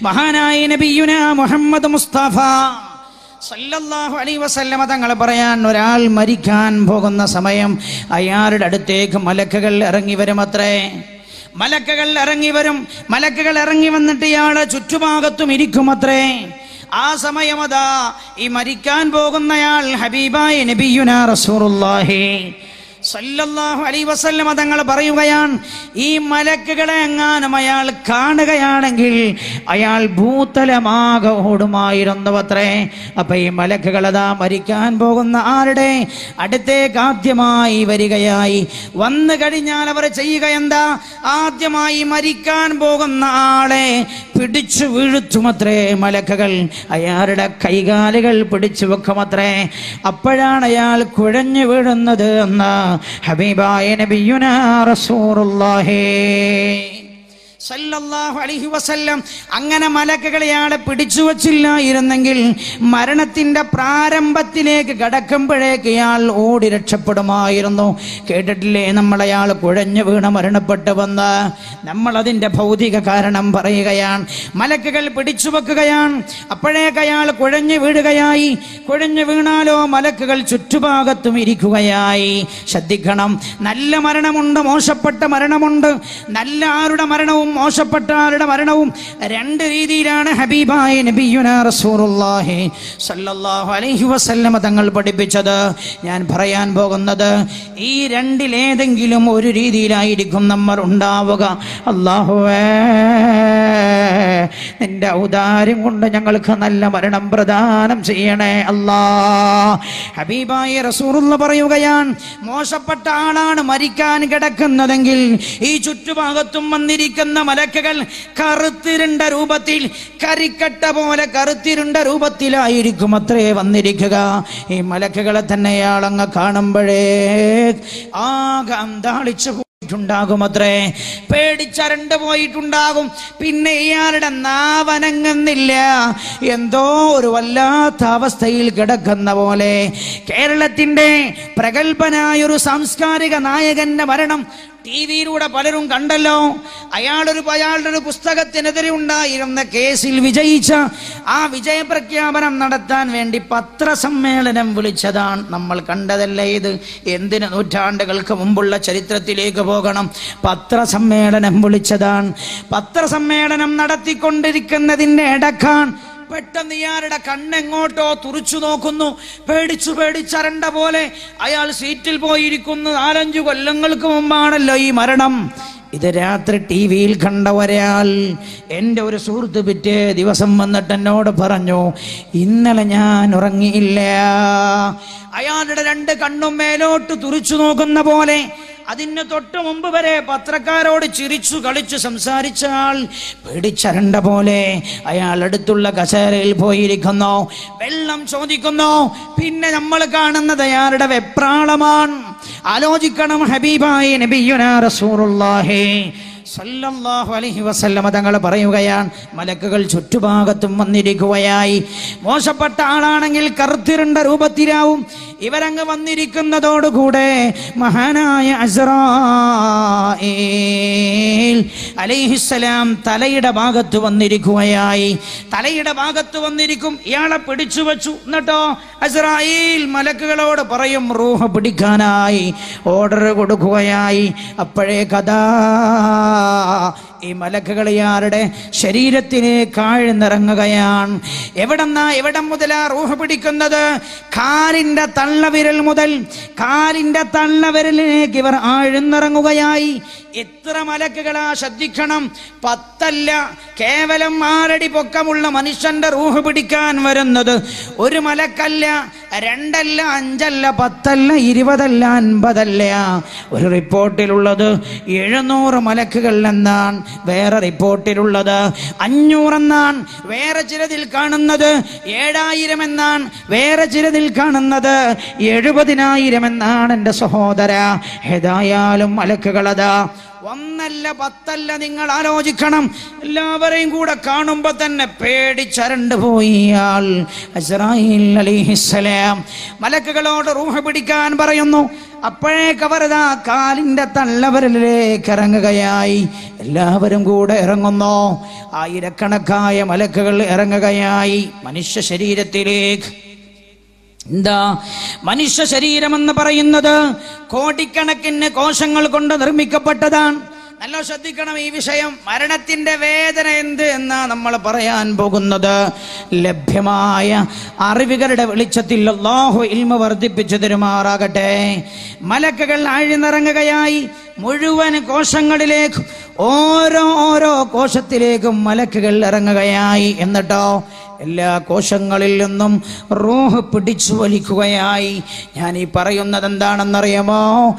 മഹാനായ നബിയുന മുഹമ്മദ് മുസ്തഫ സല്ലല്ലാഹു അലൈഹി വസല്ലമ തങ്ങൾ പറയാൻ ഒരാൾ മരിക്കാൻ പോകുന്ന സമയം അയാളുടെ അടുത്തേക്ക് മലക്കുകൾ ഇറങ്ങി വരുമത്രേ മലക്കുകൾ ഇറങ്ങി വരും മലക്കുകൾ ഇറങ്ങി വന്നിട്ട് ഇയാളെ ചുറ്റുഭാഗത്തും ഇരിക്കുമത്രേ ആ സമയം അതാ ഈ മരിക്കാൻ പോകുന്നയാൾ ഹബീബായ നബിയുന റസൂറുല്ലാഹി സല്ലല്ലാഹു അലൈഹി വസല്ലമ തങ്ങൾ പറയുകയാണ് ഈ മലക്കുകളെ എങ്ങാനും അയാൾ കാണുകയാണെങ്കിൽ അയാൾ ഭൂതലമാകെ ഓടുമായിരുന്നു അത്രേ അപ്പൊ ഈ മലക്കുകൾ അതാ മരിക്കാൻ പോകുന്ന ആരുടെ അടുത്തേക്ക് ആദ്യമായി വരികയായി വന്നു കഴിഞ്ഞാൽ അവർ ചെയ്യുക എന്താ ആദ്യമായി മരിക്കാൻ പോകുന്ന ആളെ പിടിച്ചു വീഴ്ത്തുമത്രേ മലക്കുകൾ അയാളുടെ കൈകാലുകൾ പിടിച്ചു വെക്കുമത്രേ അപ്പോഴാണ് അയാൾ കുഴഞ്ഞു വീഴുന്നത് എന്ന് ഹബീബായ നബിയുന റസൂറുല്ലാഹി സല്ലല്ലാഹു അലൈഹി വസല്ലം അങ്ങനെ മലക്കുകൾ ഇയാളെ പിടിച്ചു വച്ചില്ലായിരുന്നെങ്കിൽ മരണത്തിന്റെ പ്രാരംഭത്തിലേക്ക് കടക്കുമ്പോഴേക്ക് ഇയാൾ ഓടി രക്ഷപ്പെടുമായിരുന്നു കേട്ടിട്ടില്ലേ നമ്മൾ അയാൾ കുഴഞ്ഞു വീണ് മരണപ്പെട്ടു വന്ന് നമ്മൾ അതിന്റെ ഭൗതിക കാരണം പറയുകയാണ് മലക്കുകൾ പിടിച്ചു വെക്കുകയാണ് അപ്പോഴേക്ക് അയാൾ കുഴഞ്ഞു വീഴുകയായി കുഴഞ്ഞു വീണാലോ മലക്കുകൾ ചുറ്റുഭാഗത്തും ഇരിക്കുകയായി ശ്രദ്ധിക്കണം നല്ല മരണമുണ്ട് മോശപ്പെട്ട മരണമുണ്ട് നല്ല ആരുടെ മരണവും മോശപ്പെട്ട ആരുടെ മരണവും രണ്ട് രീതിയിലാണ് ഹബീബായ നബിയുന റസൂറുല്ലാഹി സല്ലല്ലാഹു അലൈഹി വസല്ലമ തങ്ങൾ പഠിപ്പിച്ചത് ഞാൻ പറയാൻ പോകുന്നത് ഈ രണ്ടിലേതെങ്കിലും ഒരു രീതിയിലായിരിക്കും നമ്മൾ ഉണ്ടാവുക അള്ളാഹുവേ നിന്റെ ഔദാര്യം കൊണ്ട് ഞങ്ങൾക്ക് നല്ല മരണം പ്രദാനം ചെയ്യണേ അല്ലാ ഹബീബായ റസൂറുള്ള പറയുകയാണ് മോശപ്പെട്ട ആളാണ് മരിക്കാൻ കിടക്കുന്നതെങ്കിൽ ഈ ചുറ്റുഭാഗത്തും വന്നിരിക്കുന്ന മലക്കുകൾ കറുത്തിരുണ്ട രൂപത്തിൽ കരിക്കട്ട പോലെ കറുത്തിരുണ്ട രൂപത്തിലായിരിക്കും അത്രേ വന്നിരിക്കുക ഈ മലക്കുകളെ തന്നെ അയാളങ്ങ് കാണുമ്പോഴേ ആകെ അന്താളിച്ചു പോയിട്ടുണ്ടാകും അത്രേ പേടിച്ചരണ്ട് പോയിട്ടുണ്ടാകും പിന്നെ ഇയാളുടെ നാവനങ്ങുന്നില്ല എന്തോ ഒരു വല്ലാത്ത അവസ്ഥയിൽ കിടക്കുന്ന പോലെ കേരളത്തിന്റെ പ്രഗത്ഭനായ ഒരു സാംസ്കാരിക നായകന്റെ മരണം ടി വിയിലൂടെ പലരും കണ്ടല്ലോ അയാളൊരു അയാളുടെ ഒരു പുസ്തകത്തിനെതിരെ ഉണ്ടായിരുന്ന കേസിൽ വിജയിച്ച ആ വിജയപ്രഖ്യാപനം നടത്താൻ വേണ്ടി പത്രസമ്മേളനം വിളിച്ചതാണ് നമ്മൾ കണ്ടതല്ലേ ഇത് എന്തിന് നൂറ്റാണ്ടുകൾക്ക് മുമ്പുള്ള ചരിത്രത്തിലേക്ക് പോകണം പത്രസമ്മേളനം വിളിച്ചതാണ് പത്രസമ്മേളനം നടത്തിക്കൊണ്ടിരിക്കുന്നതിൻ്റെ ഇടക്കാൻ പെട്ടെന്ന് ഇയാളുടെ കണ്ണെങ്ങോട്ടോ തുറച്ചു നോക്കുന്നു പേടിച്ചു പേടിച്ചരണ്ട പോലെ അയാൾ സീറ്റിൽ പോയിരിക്കുന്നു നാലഞ്ചു കൊല്ലങ്ങൾക്ക് മുമ്പാണല്ലോ ഈ മരണം ഇത് രാത്രി ടി വിയിൽ കണ്ട ഒരാൾ എൻ്റെ ഒരു സുഹൃത്ത് പിറ്റേ ദിവസം വന്നിട്ട് എന്നോട് പറഞ്ഞു ഇന്നലെ ഞാൻ ഉറങ്ങിയില്ല അയാളുടെ രണ്ട് കണ്ണും മേലോട്ട് തുറിച്ചു നോക്കുന്ന പോലെ അതിന് തൊട്ട് മുമ്പ് വരെ പത്രക്കാരോട് ചിരിച്ചു കളിച്ചു സംസാരിച്ച ആൾ പേടിച്ചരണ്ട പോലെ അയാൾ അടുത്തുള്ള കസേരയിൽ പോയിരിക്കുന്നു വെള്ളം ചോദിക്കുന്നു പിന്നെ നമ്മൾ കാണുന്നത് അയാളുടെ വെപ്രാളമാണ് ആലോചിക്കണം ഹബീബായി നബിയുന റസൂറുല്ലാഹി സല്ലല്ലാഹു അലൈഹി വസല്ലമ തങ്ങൾ പറയുകയാണ് മലക്കുകൾ ചുറ്റുഭാഗത്തും വന്നിരിക്കുകയായി മോശപ്പെട്ട ആളാണെങ്കിൽ കറുത്തിരുണ്ട രൂപത്തിലാവും ഇവരങ്ങ് വന്നിരിക്കുന്നതോടുകൂടെ മഹാനായ അസ്രായേൽ അലൈഹിസ്സലാം തലയുടെ ഭാഗത്ത് വന്നിരിക്കുകയായി തലയുടെ ഭാഗത്ത് വന്നിരിക്കും ഇയാളെ പിടിച്ചു വച്ചു എന്നിട്ടോ അസ്രായേൽ മലക്കുകളോട് പറയും റൂഹ് പിടിക്കാനായി ഓർഡർ കൊടുക്കുകയായി അപ്പോഴേ കഥാ ഈ മലക്കുകൾ ഇയാളുടെ ശരീരത്തിലേക്ക് ആഴ്ന്നിറങ്ങുകയാണ് എവിടെന്നാ എവിടം മുതലാ റൂഹ് പിടിക്കുന്നത് കാലിന്റെ തള്ളവിരൽ മുതൽ കാലിന്റെ തള്ളവിരലിലേക്ക് ഇവർ ആഴ്ന്നിറങ്ങുകയായി എത്ര മലക്കുകളാ ശ്രദ്ധിക്കണം പത്തല്ല കേവലം ആറടി പൊക്കമുള്ള മനുഷ്യന്റെ റൂഹ് പിടിക്കാൻ വരുന്നത് ഒരു മലക്കല്ല രണ്ടല്ല അഞ്ചല്ല പത്തല്ല ഇരുപതല്ല അൻപതല്ല ഒരു റിപ്പോർട്ടിലുള്ളത് എഴുന്നൂറ് മലക്കുകൾ എന്നാണ് വേറെ റിപ്പോർട്ടിലുള്ളത് അഞ്ഞൂറെന്നാണ് വേറെ ചിലതിൽ കാണുന്നത് ഏഴായിരം എന്നാണ് വേറെ ചിലതിൽ കാണുന്നത് എഴുപതിനായിരം എന്നാണ് എൻ്റെ സഹോദര ഏതായാലും മലക്കുകളതാ ഒന്നല്ല പത്തല്ല നിങ്ങൾ ആലോചിക്കണം എല്ലാവരെയും കൂടെ കാണുമ്പോ തന്നെ പേടിച്ചരണ്ട് പോയി ഇയാൾ അസ്രായിൽ അലിഹിസ്സലാം മലക്കുകളോട് റൂഹ് പിടിക്കാൻ പറയുന്നു അപ്പോഴേക്ക് അവരതാ കാലിന്റെ തള്ളവരലിലേക്ക് ഇറങ്ങുകയായി എല്ലാവരും കൂടെ ഇറങ്ങുന്നു ആയിരക്കണക്കായ മലക്കുകൾ ഇറങ്ങുകയായി മനുഷ്യ ശരീരത്തിലേക്ക് എന്താ മനുഷ്യ ശരീരമെന്ന് പറയുന്നത് കോടിക്കണക്കിന് കോശങ്ങൾ കൊണ്ട് നിർമ്മിക്കപ്പെട്ടതാണ് നല്ല ശ്രദ്ധിക്കണം ഈ വിഷയം മരണത്തിന്റെ വേദന എന്ത് എന്നാ നമ്മൾ പറയാൻ പോകുന്നത് ലഭ്യമായ അറിവുകളുടെ വെളിച്ചത്തിൽ അള്ളാഹു ഇൽമ വർദ്ധിപ്പിച്ചു തരുമാറാകട്ടെ മലക്കുകൾ ആഴ്ന്നിറങ്ങുകയായി മുഴുവൻ കോശങ്ങളിലേക്കും ഓരോ ഓരോ കോശത്തിലേക്കും മലക്കുകൾ ഇറങ്ങുകയായി എന്നിട്ടോ എല്ലാ കോശങ്ങളിൽ നിന്നും റൂഹ് പിടിച്ചു വലിക്കുകയായി ഞാൻ ഈ പറയുന്നത് എന്താണെന്നറിയാമോ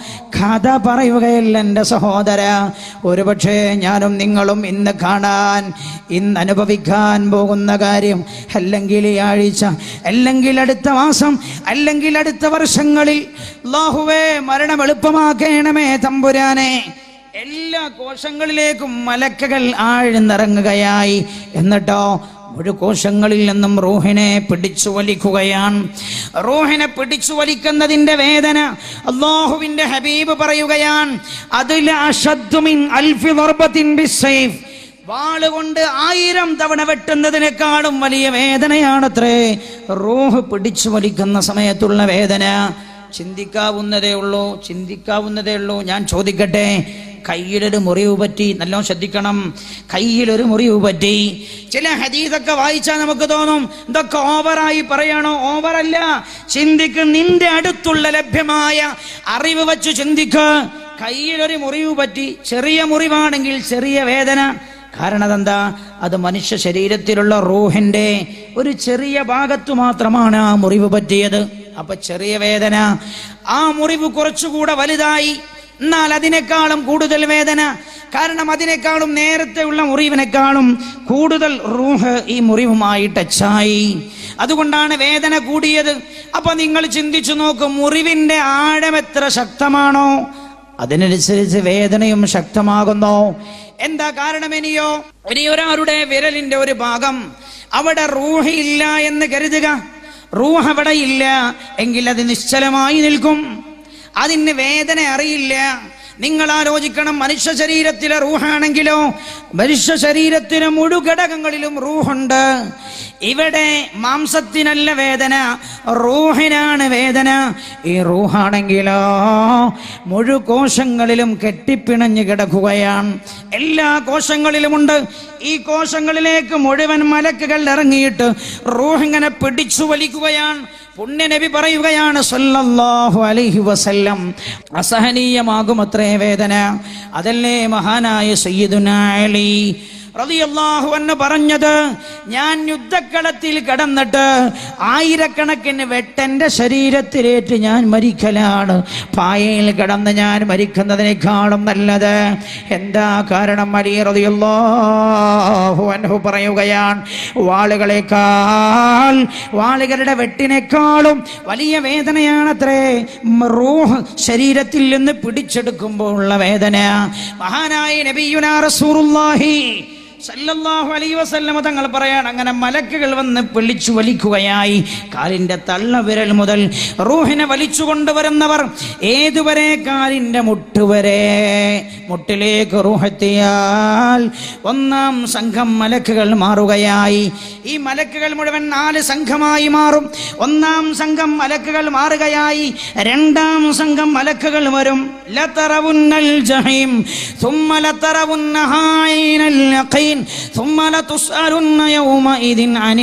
കഥ പറയുകയല്ല എൻ്റെ സഹോദര ഒരുപക്ഷെ ഞാനും നിങ്ങളും ഇന്ന് കാണാൻ ഇന്ന് അനുഭവിക്കാൻ പോകുന്ന കാര്യം അല്ലെങ്കിൽ ഈ ആഴ്ച അല്ലെങ്കിൽ അടുത്ത മാസം അല്ലെങ്കിൽ അടുത്ത വർഷങ്ങളിൽ ലാഹുവേ മരണം എളുപ്പമാക്കണമേ തമ്പുരാനെ എല്ലാ കോശങ്ങളിലേക്കും മലക്കകൾ ആഴ്ന്നിറങ്ങുകയായി എന്നിട്ടോ ഒരു കോശങ്ങളിൽ നിന്നും റൂഹിനെ പിടിച്ചു വലിക്കുകയാണ് റൂഹിനെ പിടിച്ചു വലിക്കുന്നതിന്റെ വേദന അള്ളാഹുവിന്റെ ഹബീബ് പറയുകയാണ് അതിൽ അഷദ്മിൻ അൽഫി ദർബത്തിൻ ബിസ്സൈഫ് വാളുകൊണ്ട് ആയിരം തവണ വെട്ടുന്നതിനേക്കാളും വലിയ വേദനയാണത്രേ റൂഹ് പിടിച്ചു വലിക്കുന്ന സമയത്തുള്ള വേദന ചിന്തിക്കാവുന്നതേ ഉള്ളൂ ചിന്തിക്കാവുന്നതേ ഉള്ളൂ ഞാൻ ചോദിക്കട്ടെ കയ്യിലൊരു മുറിവ് പറ്റി നല്ലോണം ശ്രദ്ധിക്കണം കയ്യിലൊരു മുറിവ് പറ്റി ചില ഹദീസൊക്കെ വായിച്ചാൽ നമുക്ക് തോന്നും ഇതൊക്കെ ഓവറായി പറയണോ ഓവറല്ല ചിന്തിക്ക് നിന്റെ അടുത്തുള്ള ലഭ്യമായ അറിവ് വച്ച് ചിന്തിക്ക് കയ്യിലൊരു മുറിവ് പറ്റി ചെറിയ മുറിവാണെങ്കിൽ ചെറിയ വേദന കാരണം അതെന്താ അത് മനുഷ്യ ശരീരത്തിലുള്ള റൂഹിന്റെ ഒരു ചെറിയ ഭാഗത്തു മാത്രമാണ് ആ മുറിവ് പറ്റിയത് അപ്പൊ ചെറിയ വേദന ആ മുറിവ് കുറച്ചുകൂടെ വലുതായി എന്നാൽ അതിനേക്കാളും കൂടുതൽ വേദന കാരണം അതിനേക്കാളും നേരത്തെ ഉള്ള മുറിവിനേക്കാളും കൂടുതൽ റൂഹ് ഈ മുറിവുമായി ടച്ചായി അതുകൊണ്ടാണ് വേദന കൂടിയത് അപ്പൊ നിങ്ങൾ ചിന്തിച്ചു നോക്കും മുറിവിന്റെ ആഴം എത്ര ശക്തമാണോ അതിനനുസരിച്ച് വേദനയും ശക്തമാകുന്നു എന്താ കാരണം ഇനിയോ ഇനി ഒരാളുടെ വിരലിന്റെ ഒരു ഭാഗം അവിടെ റൂഹ് ഇല്ല എന്ന് കരുതുക റൂഹ് അവിടെ ഇല്ല എങ്കിൽ അത് നിശ്ചലമായി നിൽക്കും അതിന് വേദന അറിയില്ല നിങ്ങൾ ആലോചിക്കണം മനുഷ്യ ശരീരത്തിലെ റൂഹാണെങ്കിലോ മനുഷ്യ ശരീരത്തിലെ മുഴുഘടകങ്ങളിലും റൂഹുണ്ട് ഇവിടെ മാംസത്തിനല്ല വേദന റൂഹിനാണ് വേദന ഈ റൂഹാണെങ്കിലോ മുഴു കോശങ്ങളിലും കെട്ടിപ്പിണഞ്ഞു കിടക്കുകയാണ് എല്ലാ കോശങ്ങളിലുമുണ്ട് ഈ കോശങ്ങളിലേക്ക് മുഴുവൻ മലക്കുകൾ ഇറങ്ങിയിട്ട് റൂഹ് ഇങ്ങനെ പിടിച്ചു വലിക്കുകയാണ് പുണ്യനബി പറയുകയാണ് സല്ലല്ലാഹു അലൈഹി വസല്ലം അസഹനീയമാകും അത്രേ വേദന അതല്ലേ മഹാനായ സയ്യിദുന അലി റളിയല്ലാഹു അൻഹു പറഞ്ഞത് ഞാൻ യുദ്ധക്കളത്തിൽ കടന്നിട്ട് ആയിരക്കണക്കിന് വെട്ടന്റെ ശരീരത്തിലേറ്റ് ഞാൻ മരിക്കലാണ് പായയിൽ കിടന്ന് ഞാൻ മരിക്കുന്നതിനേക്കാളും നല്ലത് എന്താ കാരണം അലി റളിയല്ലാഹു അൻഹു പറയുകയാണ് വാളുകളെക്കാൾ വാളുകളുടെ വെട്ടിനേക്കാളും വലിയ വേദനയാണത്രേ റൂഹ് ശരീരത്തിൽ നിന്ന് പിടിച്ചെടുക്കുമ്പോൾ ഉള്ള വേദന മഹാനായ നബിയുനാ റസൂലുള്ളാഹി സല്ലല്ലാഹു അലൈഹി വസല്ലമ തങ്ങൾ പറയാണ് അങ്ങനെ മലക്കുകൾ വന്ന് വിളിച്ചു വലിക്കുകയായി കാലിന്റെ തള്ളവിരൽ മുതൽ റൂഹിനെ വലിച്ചു കൊണ്ടുവരുന്നവർ ഏതുവരെ കാലിന്റെ മുട്ടുവരെ മുട്ടിലേക്ക് റൂഹെത്തിയാൽ ഒന്നാം സംഘം മലക്കുകൾ മാറുകയായി ഈ മലക്കുകൾ മുഴുവൻ നാല് സംഘമായി മാറും ഒന്നാം സംഘം മലക്കുകൾ മാറുകയായി രണ്ടാം സംഘം മലക്കുകൾ വരും ലതറവുന്നൽ ജഹീം ثم لترونها عين اليقين ثم لتسألن يومئذ عن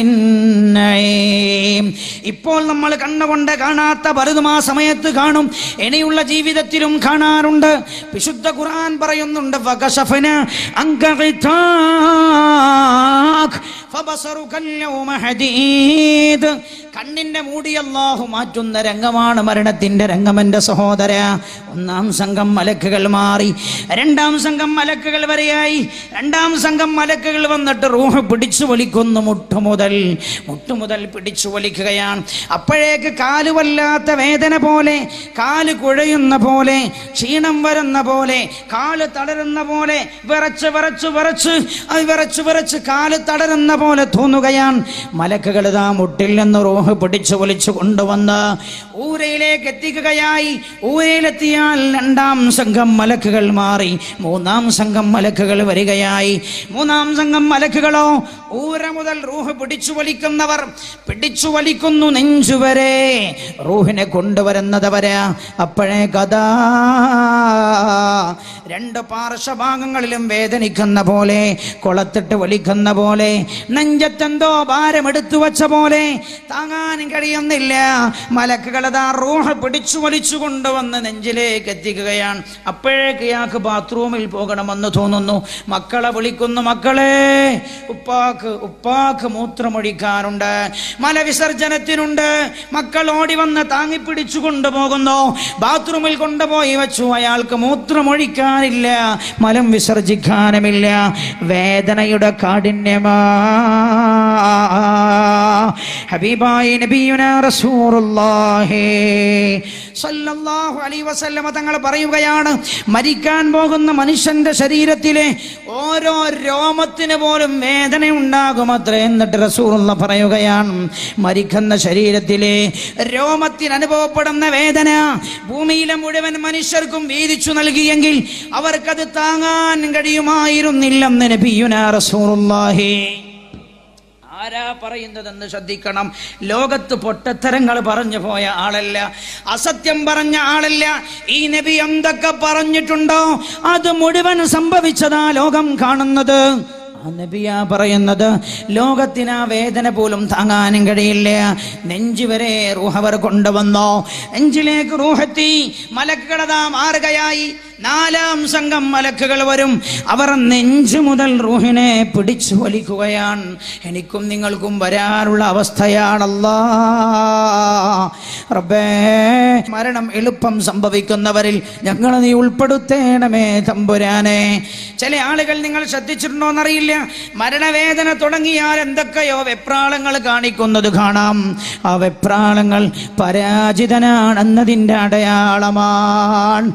النعيم ഇപ്പോൾ നമ്മൾ കണ്ണുകൊണ്ട് കാണാത്ത പലതും ആ സമയത്ത് കാണും ഇനിയുള്ള ജീവിതത്തിലും കാണാറുണ്ട് വിശുദ്ധ ഖുർആൻ പറയുന്നുണ്ട് ഫകശഫന അങ്ക ഗിതാഖ് فبصرك اليوم حديد കണ്ണിന്റെ മൂടി അല്ലാഹു മാറ്റുന്ന രംഗമാണ് മരണത്തിന്റെ രംഗം എൻ്റെ സഹോദര ഒന്നാം സംഘം മലക്കുകൾ മാറി രണ്ടാം സംഘം മലക്കുകൾ വരെയായി രണ്ടാം സംഘം മലക്കുകൾ വന്നിട്ട് റൂഹ് പിടിച്ചു വലിക്കുന്നു മുട്ടുമുതൽ മുട്ടുമുതൽ പിടിച്ചു വലിക്കുകയാണ് അപ്പോഴേക്ക് കാല് വല്ലാത്ത വേദന പോലെ കാല് കുഴയുന്ന പോലെ ക്ഷീണം വരുന്ന പോലെ കാല് തളരുന്ന പോലെ വിറച്ച് വിറച്ച് വിറച്ച് അത് വിറച്ച് വിറച്ച് കാല് തളരുന്ന പോലെ തോന്നുകയാണ് മലക്കുകൾ ഇതാ മുട്ടിൽ നിന്ന് റൂഹ് പിടിച്ചു വലിച്ചു കൊണ്ടുവന്ന് ഊരയിലേക്ക് എത്തിക്കുകയായി ഊരയിലെത്തിയാൽ രണ്ടാം സംഘം മലക്കുകൾ മാറി മൂന്നാം സംഘം മലക്കുകൾ വരികയായി മൂന്നാം സംഘം മലക്കുകളോ ഊര മുതൽ റൂഹ് പിടിച്ചു വലിക്കുന്നവർ പിടിച്ചു വലിക്കുന്നു നെഞ്ചുവരെ റൂഹിനെ കൊണ്ടുവരുന്നതവര് അപ്പോഴേ കഥാ രണ്ട് പാർശ്വഭാഗങ്ങളിലും വേദനിക്കുന്ന പോലെ കൊളത്തിട്ട് വലിക്കുന്ന പോലെ നെഞ്ചത്തെന്തോ ഭാരമെടുത്തു വച്ച പോലെ താങ്ങാൻ കഴിയുന്നില്ല മലക്കുകളതാ റൂഹ് പിടിച്ചു വലിച്ചു കൊണ്ടുവന്ന് നെഞ്ചിലേക്ക് എത്തിക്കുകയാണ് അപ്പോഴേക്ക് ഇയാൾക്ക് ബാത്റൂമിൽ പോകണമെന്ന് തോന്നുന്നു മക്കളെ വിളിക്കുന്നു മക്കളെ ഉപ്പാക്ക് ഉപ്പാക്ക് മൂത്രമൊഴിക്കാനുണ്ട് മലവിസർജനത്തിനുണ്ട് മക്കൾ ഓടി വന്ന് താങ്ങിപ്പിടിച്ചു കൊണ്ടുപോകുന്നു ബാത്റൂമിൽ കൊണ്ടുപോയി വെച്ചു അയാൾക്ക് മൂത്രമൊഴിക്കാനില്ല മലം വിസർജിക്കാനുമില്ല വേദനയുടെ കാഠിന്യമാ ഹബീബായി നബിയുന റസൂലുള്ളാഹി സല്ലല്ലാഹു അലൈഹി വസല്ലമ തങ്ങൾ പറയുകയാണ് മരിക്കാൻ പോകുന്ന മനുഷ്യന്റെ ശരീരത്തിലെ ഓരോ രോമത്തിന് പോലും വേദന ഉണ്ടാകുമത്രേ എന്നിട്ട് റസൂലുള്ള പറയുകയാണ് മരിക്കുന്ന ശരീരത്തിലെ രോമത്തിന് അനുഭവപ്പെടുന്ന വേദന ഭൂമിയിലെ മുഴുവൻ മനുഷ്യർക്കും വീതിച്ചു നൽകിയെങ്കിൽ അവർക്കത് താങ്ങാൻ കഴിയുമായിരുന്നില്ലെന്ന് നബിയുന റസൂലുള്ളാഹി ആരാ പറയുന്നതെന്ന് ശ്രദ്ധിക്കണം ലോകത്ത് പൊട്ടത്തരങ്ങൾ പറഞ്ഞു പോയ ആളല്ല അസത്യം പറഞ്ഞ ആളല്ല ഈ നബി എന്തൊക്കെ പറഞ്ഞിട്ടുണ്ടോ അത് മുഴുവൻ സംഭവിച്ചതാ ലോകം കാണുന്നത് ആ നബിയാ പറയുന്നത് ലോകത്തിന് ആ വേദന പോലും താങ്ങാനും കഴിയില്ല നെഞ്ചു വരെ റൂഹവർ കൊണ്ടുവന്നോ നെഞ്ചിലേക്ക് റൂഹെത്തി മലക്കുകളതാ മാറുകയായി നാലാം സംഘം മലക്കുകൾ വരും അവർ നെഞ്ചു മുതൽ റൂഹിനെ പിടിച്ചു വലിക്കുകയാണ് എനിക്കും നിങ്ങൾക്കും വരാനുള്ള അവസ്ഥയാണല്ലാ റബ്ബേ മരണം എളുപ്പം സംഭവിക്കുന്നവരിൽ ഞങ്ങളെ നീ ഉൾപ്പെടുത്തേണമേ തമ്പുരാനെ ചില ആളുകൾ നിങ്ങൾ ശ്രദ്ധിച്ചിട്ടുണ്ടോ എന്നറിയില്ല മരണവേദന തുടങ്ങിയാൽ എന്തൊക്കെയോ വെപ്രാളങ്ങൾ കാണിക്കുന്നത് കാണാം ആ വെപ്രാളങ്ങൾ പരാജിതനാണെന്നതിൻ്റെ അടയാളമാണ്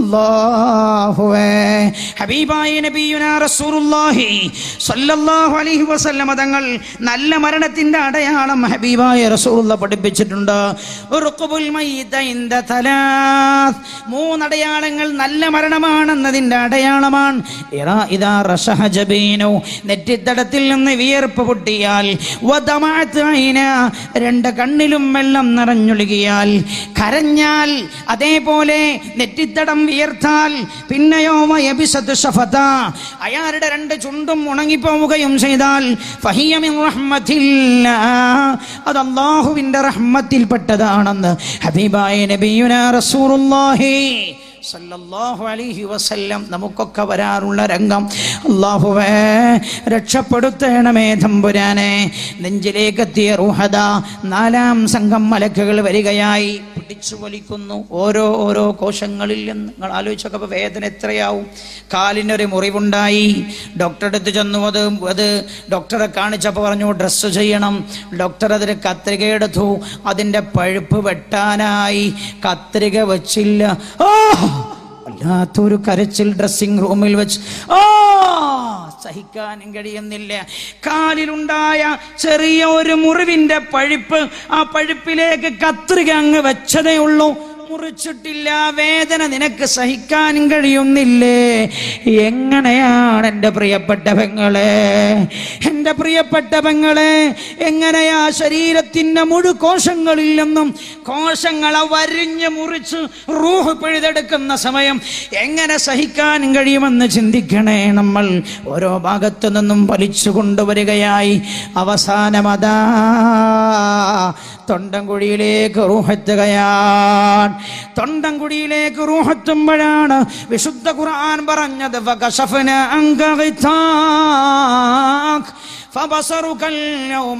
അല്ലാഹുവേ ഹബീബായ നബിയുന റസൂലുള്ളാഹി സ്വല്ലല്ലാഹു അലൈഹി വസല്ലമ തങ്ങൾ നല്ല മരണത്തിന്റെ അടയാളം ഹബീബായ റസൂലുള്ള പഠിപ്പിച്ചിട്ടുണ്ട് ഉറുഖുബുൽ മയ്യിത ഇൻദ തലാത്ത് മൂന്നടയാളങ്ങൾ നല്ല മരണമാണെന്നതിന്റെ അടയാളമാണ് ഇറാ ഇദാ റശഹ ജബീനു നെറ്റിത്തടത്തിൽ നിന്ന് വിയർപ്പ് പൊട്ടിയാൽ വദമഅത്ത് ഐന രണ്ട് കണ്ണിലും വെള്ളം നിറഞ്ഞൊഴുകിയാൽ കരഞ്ഞാൽ അതേപോലെ നെറ്റിത്തടം വിയർത്താൽ പിന്നെയോ വയബിസത്ത് ഷഫത അയാളുടെ രണ്ട് ചുണ്ടും ഉണങ്ങിപ്പോവുകയും ചെയ്താൽ ഫഹിയ മിൻ റഹ്മത്തില്ലാ അത് അള്ളാഹുവിന്റെ റഹ്മത്തിൽപ്പെട്ടതാണെന്ന് ഹബീബായ നബിയുന റസൂലുള്ളാഹി സല്ലല്ലാഹു അലൈഹി വസല്ലം നമുക്കൊക്കെ വരാറുള്ള രംഗം അള്ളാഹുവേ രക്ഷപ്പെടുത്തേണമേ തമ്പുരാനെ നെഞ്ചിലേക്കെത്തിയ റുഹദ നാലാം സംഘം മലക്കുകൾ വരികയായി പിടിച്ചു വലിക്കുന്നു ഓരോ ഓരോ കോശങ്ങളിൽ നിന്ന് നിങ്ങൾ ആലോചിച്ചൊക്കെ വേദന എത്രയാവും കാലിനൊരു മുറിവുണ്ടായി ഡോക്ടറെ അടുത്ത് ചെന്നു അത് അത് ഡോക്ടറെ കാണിച്ചപ്പോൾ പറഞ്ഞു ഡ്രസ്സ് ചെയ്യണം ഡോക്ടർ അതിന് കത്രിക എടുത്തു അതിൻ്റെ പഴുപ്പ് വെട്ടാനായി കത്രിക വച്ചില്ല ഓ വല്ലാത്തൊരു കരച്ചിൽ ഡ്രസ്സിംഗ് റൂമിൽ വെച്ച് ഓ സഹിക്കാനും കഴിയുന്നില്ല കാലിലുണ്ടായ ചെറിയ ഒരു മുറിവിന്റെ പഴുപ്പ് ആ പഴുപ്പിലേക്ക് കത്രിക അങ്ങ് വെച്ചതേ ഉള്ളൂ മുറിച്ചിട്ടില്ല വേദന നിനക്ക് സഹിക്കാനും കഴിയുന്നില്ലേ എങ്ങനെയാണ് എൻ്റെ പ്രിയപ്പെട്ട പെങ്ങളെ എൻ്റെ പ്രിയപ്പെട്ട പെങ്ങളെ എങ്ങനെയാ ശരീരത്തിൻ്റെ മുഴു കോശങ്ങളിൽ നിന്നും കോശങ്ങളെ വരിഞ്ഞ് മുറിച്ച് റൂഹ് പിഴുതെടുക്കുന്ന സമയം എങ്ങനെ സഹിക്കാനും കഴിയുമെന്ന് ചിന്തിക്കണേ നമ്മൾ ഓരോ ഭാഗത്തു നിന്നും വലിച്ചു കൊണ്ടുവരികയായി അവസാനമതാ തൊണ്ടൻകുഴിയിലേക്ക് റൂഹെത്തുകയാണ് തൊണ്ടൻകുഴിയിലേക്ക് റൂഹെത്തുമ്പോഴാണ് വിശുദ്ധ ഖുർആൻ പറഞ്ഞത് ഫകശഫ്ന അൻക ഗിതാക് فبصرك اليوم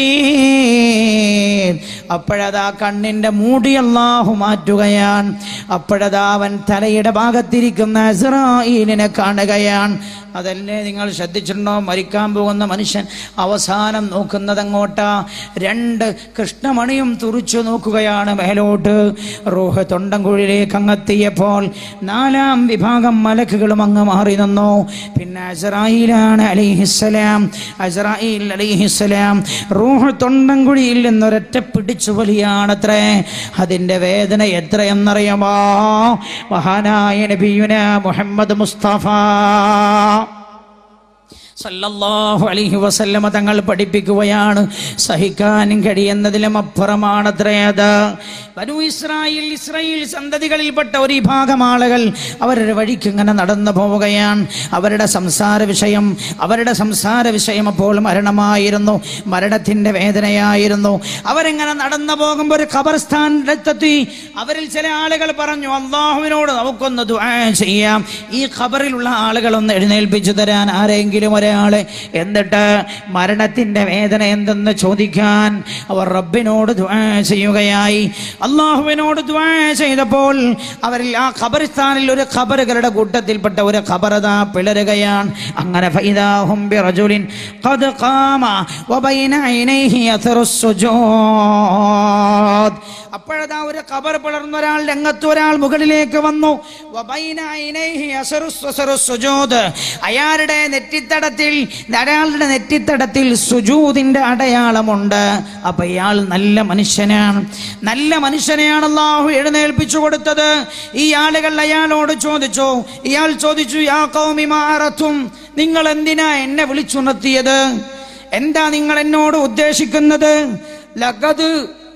حديد അപ്പോഴതാ കണ്ണിന്റെ മൂടി അല്ലാഹു മാറ്റുകയാണ് അപ്പോഴതാ അവൻ തലയുടെ ഭാഗത്തിരിക്കുന്ന ഇസ്രായേലിനെ കാണുകയാണ് അതല്ലേ നിങ്ങൾ ശ്രദ്ധിച്ചിട്ടുണ്ടോ മരിക്കാൻ പോകുന്ന മനുഷ്യൻ അവസാനം നോക്കുന്നത് അങ്ങോട്ടാ രണ്ട് കൃഷ്ണമണിയും തുറിച്ചു നോക്കുകയാണ് മേലോട്ട് റൂഹ് തൊണ്ടൻകുഴിയിലേക്ക് അങ്ങെത്തിയപ്പോൾ നാലാം വിഭാഗം മലക്കുകളും അങ്ങ് മാറി നിന്നു പിന്നെ അസറായിലാണ് അലിഹിസ്സലാം അസറായിൽ അലിഹിസ്സലാം റൂഹ് തൊണ്ടൻകുഴിയിൽ നിന്നൊരൊറ്റ പിടിച്ചു വലിയാണത്രേ അതിൻ്റെ വേദന എത്രയെന്നറിയാമോ മഹാനായ നബിയുന മുഹമ്മദ് മുസ്തഫ സല്ലല്ലാഹു അലൈഹി വസല്ലമ തങ്ങൾ പഠിപ്പിക്കുകയാണ് സഹിക്കാനും കഴിയുന്നതിലും അപ്പുറമാണത്രേ അത് ബനു ഇസ്രായേൽ ഇസ്രായേൽ സന്തതികളിൽപ്പെട്ട ഒരു വിഭാഗം ആളുകൾ അവരുടെ വഴിക്ക് ഇങ്ങനെ നടന്നു പോവുകയാണ് അവരുടെ സംസാര വിഷയം അവരുടെ സംസാര വിഷയം അപ്പോൾ മരണമായിരുന്നു മരണത്തിന്റെ വേദനയായിരുന്നു അവരിങ്ങനെ നടന്നു പോകുമ്പോൾ ഒരു ഖബർസ്ഥാനത്തെത്തി അവരിൽ ചില ആളുകൾ പറഞ്ഞു അള്ളാഹുവിനോട് നമുക്കൊന്ന് ദുആ ചെയ്യാം ഈ ഖബറിലുള്ള ആളുകളൊന്ന് എഴുന്നേൽപ്പിച്ചു തരാൻ ആരെങ്കിലും ഒരാളെ എന്നിട്ട് മരണത്തിന്റെ വേദന എന്തെന്ന് ചോദിക്കാൻ അവർ റബ്ബിനോട് ദുആ ചെയ്യുകയായി അള്ളാഹുവിനോട് ദുആ ചെയ്തപ്പോൾ അവരിൽ ആ ഖബറിസ്ഥാനിൽ ഒരു ഖബറുകളുടെ കൂട്ടത്തിൽപ്പെട്ട ഒരു ഖബറത പിളരുകയാണ് അങ്ങനെ ഫൈദാഹും ബിറജുലിൻ ഖദ് ഖാമ വബൈന ഐനൈഹി അഥറു സുജൂദ് അപ്പോഴതാ ഒരു ഖബർ പിളർന്ന ഒരാൾ രംഗത്ത് ഒരാൾ മുകളിലേക്ക് വന്നു വബൈന ഐനൈഹി അസറു അസറു സുജൂദ് അയാളുടെ നെറ്റിത്തടത്തിൽ അയാളുടെ നെറ്റിത്തടത്തിൽ സുജൂദിന്റെ അടയാളമുണ്ട് അപ്പൊ ഇയാൾ നല്ല മനുഷ്യനാണ് നല്ല മനുഷ്യനെയാണ് അള്ളാഹു എഴുന്നേൽപ്പിച്ചു കൊടുത്തത് ഈ ആളുകൾ അയാളോട് ചോദിച്ചു ഇയാൾ ചോദിച്ചു യാ കൗമി മാറത്തും നിങ്ങൾ എന്തിനാ എന്നെ വിളിച്ചുണർത്തിയത് എന്താ നിങ്ങൾ എന്നോട് ഉദ്ദേശിക്കുന്നത് ലഖദ്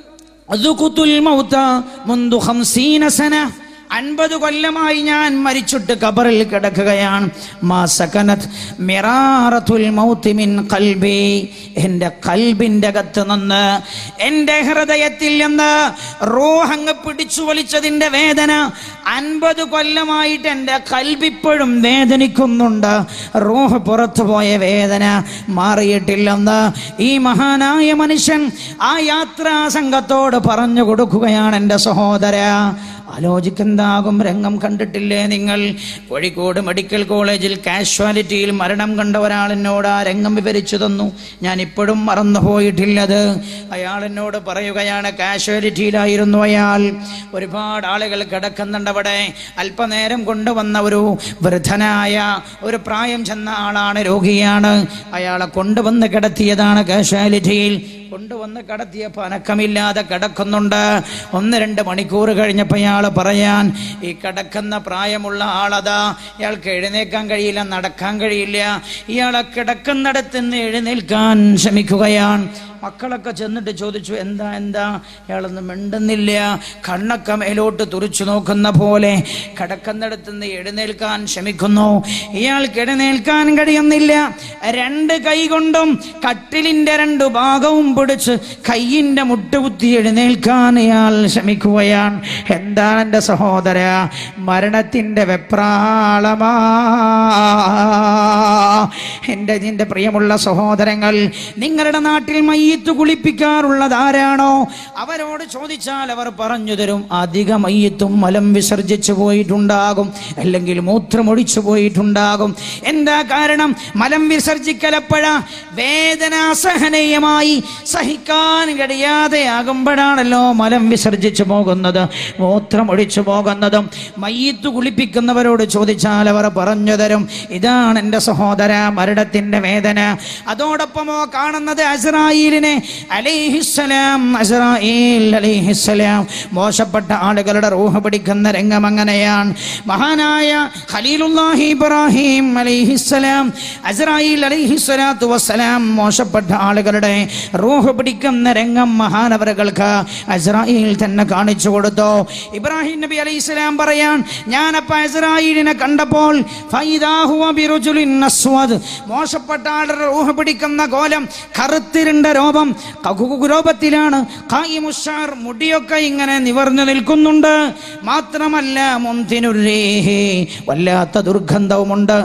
അദ്ഖുതുൽ മൗത മുൻദു ഖംസീന സന അൻപത് കൊല്ലമായി ഞാൻ മരിച്ചിട്ട് കബറിൽ കിടക്കുകയാണ് മാ സകനത് മിറാറത്തുൽ മൗതി മിൻ ഖൽബി എൻ്റെ കൽബിൻ്റെ അകത്ത് നിന്ന് എൻ്റെ ഹൃദയത്തിൽ നിന്ന് റൂഹങ്ങ് പിടിച്ചു വലിച്ചതിൻ്റെ വേദന അൻപത് കൊല്ലമായിട്ട് എൻ്റെ കൽബിപ്പോഴും വേദനിക്കുന്നുണ്ട് റൂഹ് പുറത്തു പോയ വേദന മാറിയിട്ടില്ലെന്ന് ഈ മഹാനായ മനുഷ്യൻ ആ യാത്രാ സംഘത്തോട് പറഞ്ഞു കൊടുക്കുകയാണ് എൻ്റെ സഹോദര ആലോചിക്കെന്താകും രംഗം കണ്ടിട്ടില്ലേ നിങ്ങൾ കോഴിക്കോട് മെഡിക്കൽ കോളേജിൽ കാഷ്വാലിറ്റിയിൽ മരണം കണ്ട ഒരാൾ എന്നോട് ആ രംഗം വിവരിച്ചു തന്നു ഞാൻ ഇപ്പോഴും മറന്നുപോയിട്ടില്ലത് അയാൾ എന്നോട് പറയുകയാണ് കാഷ്വാലിറ്റിയിലായിരുന്നു അയാൾ ഒരുപാട് ആളുകൾ കിടക്കുന്നുണ്ട് അവിടെ അല്പനേരം കൊണ്ടുവന്ന ഒരു വൃദ്ധനായ ഒരു പ്രായം ചെന്ന ആളാണ് രോഗിയാണ് അയാളെ കൊണ്ടുവന്ന് കിടത്തിയതാണ് കാഷ്വാലിറ്റിയിൽ കൊണ്ടുവന്ന് കടത്തിയപ്പോൾ അനക്കമില്ലാതെ കിടക്കുന്നുണ്ട് ഒന്ന് രണ്ട് മണിക്കൂർ കഴിഞ്ഞപ്പോൾ ഇയാൾ പറയാൻ ഈ കിടക്കുന്ന പ്രായമുള്ള ആളതാ ഇയാൾക്ക് എഴുന്നേക്കാൻ കഴിയില്ല നടക്കാൻ കഴിയില്ല ഇയാളെ കിടക്കുന്നിടത്ത് നിന്ന് എഴുന്നേൽക്കാൻ ശ്രമിക്കുകയാണ് മക്കളൊക്കെ ചെന്നിട്ട് ചോദിച്ചു എന്താ എന്താ ഇയാളൊന്നും മിണ്ടുന്നില്ല കണ്ണൊക്കെ മേലോട്ട് തുറിച്ചു നോക്കുന്ന പോലെ കിടക്കുന്നിടത്ത് നിന്ന് എഴുന്നേൽക്കാൻ ശ്രമിക്കുന്നു ഇയാൾക്ക് എഴുന്നേൽക്കാൻ കഴിയുന്നില്ല രണ്ട് കൈ കൊണ്ടും കട്ടിലിന്റെ രണ്ട് ഭാഗവും പിടിച്ച് കയ്യിന്റെ മുട്ടുകുത്തി എഴുന്നേൽക്കാൻ ഇയാൾ ശ്രമിക്കുകയാണ് എന്താണ് എൻ്റെ സഹോദര മരണത്തിൻ്റെ വെപ്രാളമാ എൻ്റെ നിന്റെ പ്രിയമുള്ള സഹോദരങ്ങൾ നിങ്ങളുടെ നാട്ടിൽ മയ്യത്ത് കുളിപ്പിക്കാറുള്ളത് ആരാണോ അവരോട് ചോദിച്ചാൽ അവർ പറഞ്ഞു തരും അധിക മയ്യത്തും മലം വിസർജിച്ചു പോയിട്ടുണ്ടാകും അല്ലെങ്കിൽ മൂത്രമൊഴിച്ചു പോയിട്ടുണ്ടാകും എന്താ കാരണം മലം വിസർജിക്കലപ്പോഴ വേദനാസഹനീയമായി സഹിക്കാൻ കഴിയാതെ ആകുമ്പോഴാണല്ലോ മലം വിസർജിച്ചു പോകുന്നത് മൂത്രമൊഴിച്ചു പോകുന്നതും മയ്യത്ത് കുളിപ്പിക്കുന്നവരോട് ചോദിച്ചാൽ അവർ പറഞ്ഞു തരും ഇതാണ് എൻ്റെ സഹോദര മരണത്തിന്റെ വേദന അതോടൊപ്പമോ കാണുന്നത് അസ്രായേലിനെ അലൈഹിസ്സലാം അസ്രായേൽ അലൈഹിസ്സലാം മോശപ്പെട്ട ആളുകളുടെ റൂഹ് പിടിക്കുന്ന രംഗം അങ്ങനെയാണ് മഹാനായ ഖലീലുല്ലാഹി ഇബ്രാഹിം അലൈഹിസ്സലാം അസ്രായേൽ അലൈഹിസ്സലാത്തു വസ്സലാം മോശപ്പെട്ട ആളുകളുടെ റൂഹ് പിടിക്കുന്ന രംഗം മഹാനവറുകൾക്ക് അസ്രായേൽ തന്നെ കാണിച്ചു കൊടുത്തു ഇബ്രാഹിം നബി അലൈഹിസ്സലാം പറയാൻ ഞാനപ്പ അസ്രായേലിനെ കണ്ടപ്പോൾ ഫൈദാ ഹുവ ബിറുജുലിൻ അസ്വദ് മോശപ്പെട്ട ആളുടെ റൂഹ് പിടിക്കുന്ന കോലം കറുത്തിരുണ്ട കകുകുരോപം കകുകുരോപത്തിലാണ് കായിമുഷാർ മുടിയൊക്കെ ഇങ്ങനെ നിവർന്നു നിൽക്കുന്നുണ്ട് മാത്രമല്ല മുന്തിനുരേഹി വല്ലാത്ത ദുർഗന്ധവുമുണ്ട്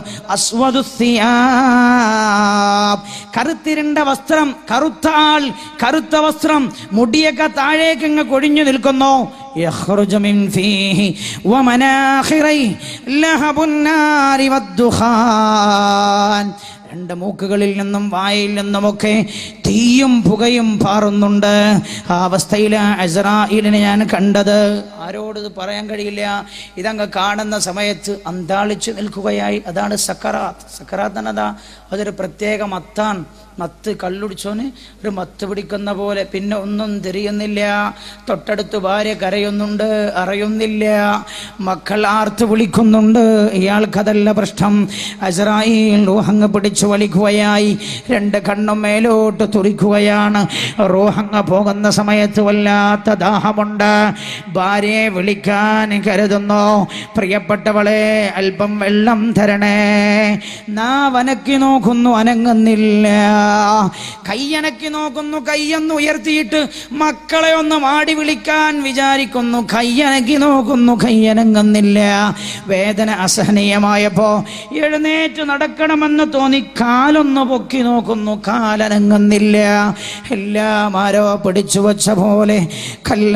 അസ്വദുസിയാബ് കറുത്തിരണ്ട വസ്ത്രം കറുത്ത ആൾ കറുത്ത വസ്ത്രം മുടിയൊക്കെ താഴേക്ക് ഇങ്ങ് കൊഴിഞ്ഞു നിൽക്കുന്നു يخرج من فيه ومناخريه لهب النار والدخان രണ്ട് മൂക്കുകളിൽ നിന്നും വായിൽ നിന്നുമൊക്കെ തീയും പുകയും പാറുന്നുണ്ട് ആ അവസ്ഥയിൽ അസറായിലിനെ ഞാൻ കണ്ടത് ആരോട് ഇത് പറയാൻ കഴിയില്ല ഇതങ്ങ് കാണുന്ന സമയത്ത് അന്താളിച്ച് നിൽക്കുകയായി അതാണ് സക്കറാത്ത് സക്കറാത്ത് എന്നതാ അതൊരു പ്രത്യേക മത്താൻ മത്ത് കള്ളുടിച്ചോന് ഒരു മത്ത് പിടിക്കുന്ന പോലെ പിന്നെ ഒന്നും തിരിയുന്നില്ല തൊട്ടടുത്ത് ഭാര്യ കരയുന്നുണ്ട് അറിയുന്നില്ല മക്കൾ ആർത്ത് വിളിക്കുന്നുണ്ട് ഇയാൾക്കതല്ല പ്രശ്നം അസറായിൽ റൂഹങ്ങ് പിടിച്ചു വലിക്കുകയായി രണ്ട് കണ്ണും മേലോട്ട് തുറിക്കുകയാണ് റൂഹങ്ങ് പോകുന്ന സമയത്ത് വല്ലാത്ത ദാഹമുണ്ട് ഭാര്യയെ വിളിക്കാൻ കരുതുന്നു പ്രിയപ്പെട്ടവളെ അല്പം വെള്ളം തരണേ നാവനക്കി നോക്കുന്നു അനങ്ങുന്നില്ല കയ്യനക്കി നോക്കുന്നു കയ്യൊന്ന് ഉയർത്തിയിട്ട് മക്കളെ ഒന്ന് മാടി വിളിക്കാൻ വിചാരിക്കുന്നു കയ്യനക്കി നോക്കുന്നു കയ്യനങ്ങുന്നില്ല വേദന അസഹനീയമായപ്പോ എഴുന്നേറ്റ് നടക്കണമെന്ന് തോന്നി കാലൊന്ന് പൊക്കി നോക്കുന്നു കാലനങ്ങുന്നില്ല എല്ലാം ആരോ പിടിച്ചു വച്ച പോലെ കല്ല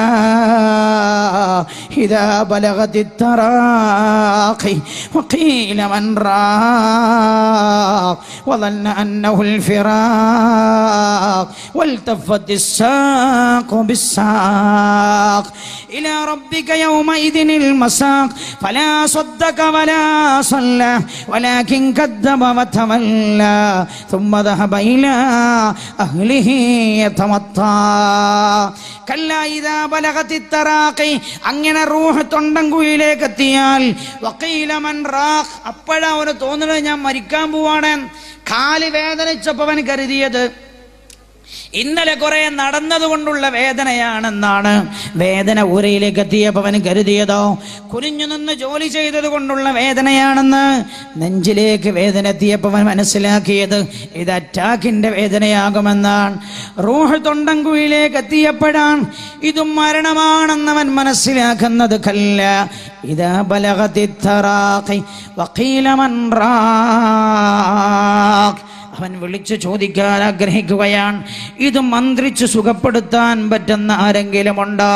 ഇതാ ബലഗതിത്തറാഖി وقيل من راق وظن أنه الفراق والتفت الساق بالساق إلى ربك يومئذ المساق فلا صدق ولا صلى ولكن كذب وتولى ثم ذهب إلى أهله يتمطى കല്ല ഇതാ ബലഗത്തി തറാഖി അങ്ങനെ റൂഹ് തൊണ്ടൻകുഴിയിലേക്ക് എത്തിയാൽ വക്കീല മൻ റാഖ് അപ്പോഴാ അവന് തോന്നുന്നത് ഞാൻ മരിക്കാൻ പോവാണ് കാല് വേദനിച്ചപ്പോ അവൻ കരുതിയത് ഇന്നലെ കുറെ നടന്നതുകൊണ്ടുള്ള വേദനയാണെന്നാണ് വേദന ഊരയിലേക്ക് എത്തിയപ്പോൾ അവൻ കരുതിയതോ കുനിഞ്ഞു നിന്ന് ജോലി ചെയ്തത് കൊണ്ടുള്ള വേദനയാണെന്ന് നെഞ്ചിലേക്ക് വേദന എത്തിയപ്പോൾ അവൻ മനസ്സിലാക്കിയത് ഇത് അറ്റാക്കിന്റെ വേദനയാകുമെന്നാണ് റൂഹ് തൊണ്ടൻകുഴിയിലേക്ക് എത്തിയപ്പോഴാണ് ഇതും മരണമാണെന്നവൻ മനസ്സിലാക്കുന്നത് കല്ല ഇതാ ബലഗത്തി തറാഖി വഖീല മൻ റാഖ് അവൻ വിളിച്ചു ചോദിക്കാൻ ആഗ്രഹിക്കുകയാണ് ഇത് മന്ത്രിച്ച് സുഖപ്പെടുത്താൻ പറ്റുന്ന ആരെങ്കിലും ഉണ്ടോ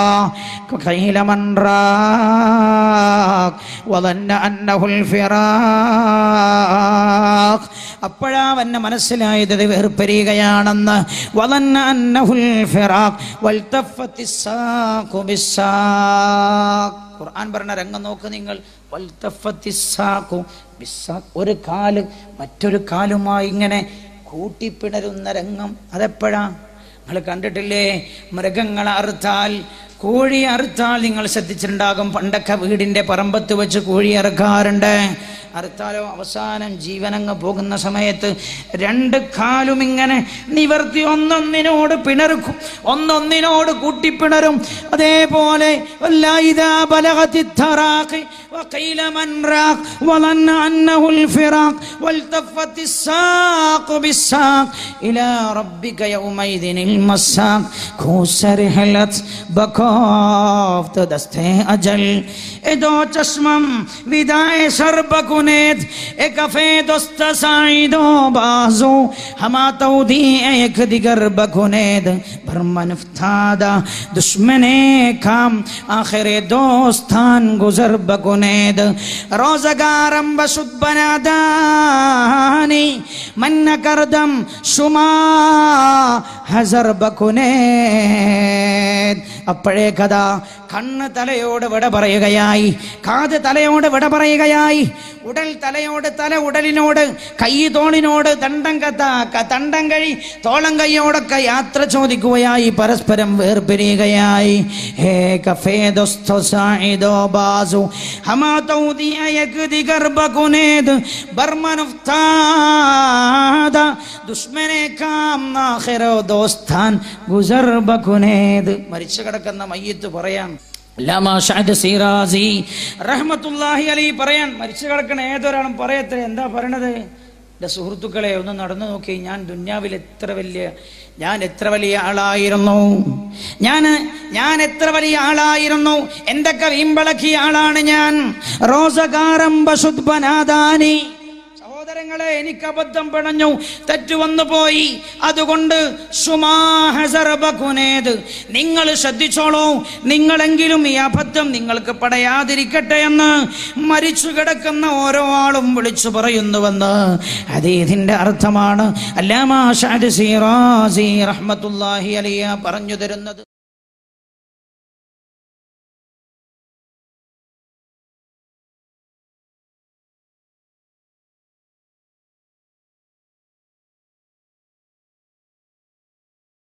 അപ്പോഴാ അവന് മനസ്സിലായത് ഇത് വേർപിരിയുകയാണെന്ന് വലന്ന അന്നഹുൽ ഫിറാഖ് വൽതഫത്തി സാഖു ബിസ്സാഖ് ഖുർആൻ പറഞ്ഞ രംഗം നോക്ക് നിങ്ങൾ വൽതഫത്തി സാഖു ബിസ്സാഖ് ഒരു കാല് മറ്റൊരു കാലുമായി ഇങ്ങനെ കൂട്ടിപ്പിണരുന്ന രംഗം അതെപ്പോഴാ നിങ്ങൾ കണ്ടിട്ടില്ലേ മൃഗങ്ങളെ അറുത്താൽ കോഴി അറുത്താൽ നിങ്ങൾ ശ്രദ്ധിച്ചിട്ടുണ്ടാകും പണ്ടൊക്കെ വീടിന്റെ പറമ്പത്ത് വെച്ച് കോഴി അറുക്കാറുണ്ട് അറുത്താലോ അവസാനം ജീവനങ്ങ് പോകുന്ന സമയത്ത് രണ്ട് കാലും ഇങ്ങനെ നിവർത്തി ഒന്നൊന്നിനോട് പിണർക്കും ഒന്നൊന്നിനോട് കൂട്ടിപ്പിണരും അതേപോലെ വല്ലായിദാ ബലഗത്തി التراقي وقيل من راق وظن أنه الفراق والتفت الساق بالساق إلى ربك يومئذ المساق كوسر حلت بكافت دسته أجل ادو چشمم وداع شرب کنید ایک کفه دست سعید و بازو هما تودی ایک دیگر بکنید برمن افتادا دشمن کام آخر دوستان گذر بکنید روزگارم بشد بنادانی من نکردم شما ഹസർ ബക്കുനേത് അപ്പോഴേ കഥ കണ്ണ് തലയോട് വിട പറയുകയായി കാത് തലയോട് വിട പറയുകയായി ഉടൽ തലയോട് തല ഉടലിനോട് കൈ തോളിനോട് തണ്ടം കത്ത ക- തണ്ടം കഴി തോളം കൈയോടൊക്കെ യാത്ര ചോദിക്കുകയായി പരസ്പരം വേർപിരിയുകയായി ഹേ കഫേ ദോസ്തോ സായിദോ ബാസു ഹമാ തൗദി അയക്തി ഗർഭകുനേത് ബർമനുഫ്താദ ദുഷ്മനെ കാം നാഖിറോ ദോസ്താൻ ഗുസർ ബകുനേത് മരിച്ചു കിടക്കുന്ന മയ്യത്ത് പറയാൻ അല്ലാമ ഷഹദ് സീറാസി റഹ്മത്തുള്ളാഹി അലൈഹി പറയാൻ മരിച്ചു കിടക്കണ ഏതൊരാളും പറയത്തില്ല എന്താ പറയണത് എൻ്റെ സുഹൃത്തുക്കളെ ഒന്ന് നടന്നു നോക്കി ഞാൻ ദുന്യാവിൽ എത്ര വലിയ ഞാൻ എത്ര വലിയ ആളായിരുന്നു ഞാൻ ഞാൻ എത്ര വലിയ ആളായിരുന്നു എന്തൊക്കെ വീമ്പളക്കിയ ആളാണ് ഞാൻ റോസകാരംബ ശുദ്ബനാദാനി സഹോദരങ്ങളെ എനിക്ക് അബദ്ധം പിണഞ്ഞു തെറ്റു വന്നു പോയി അതുകൊണ്ട് സുമാഹസറബകുനേത് നിങ്ങൾ ശ്രദ്ധിച്ചോളൂ നിങ്ങളെങ്കിലും ഈ അബദ്ധം നിങ്ങൾക്ക് പടയാതിരിക്കട്ടെ എന്ന് മരിച്ചു കിടക്കുന്ന ഓരോ ആളും വിളിച്ചു പറയുന്നുവെന്ന് അതേതിന്റെ അർത്ഥമാണ് അല്ലാമാ ഷാജി റഹ്മത്തുല്ലാഹി അലിയ പറഞ്ഞു തരുന്നത്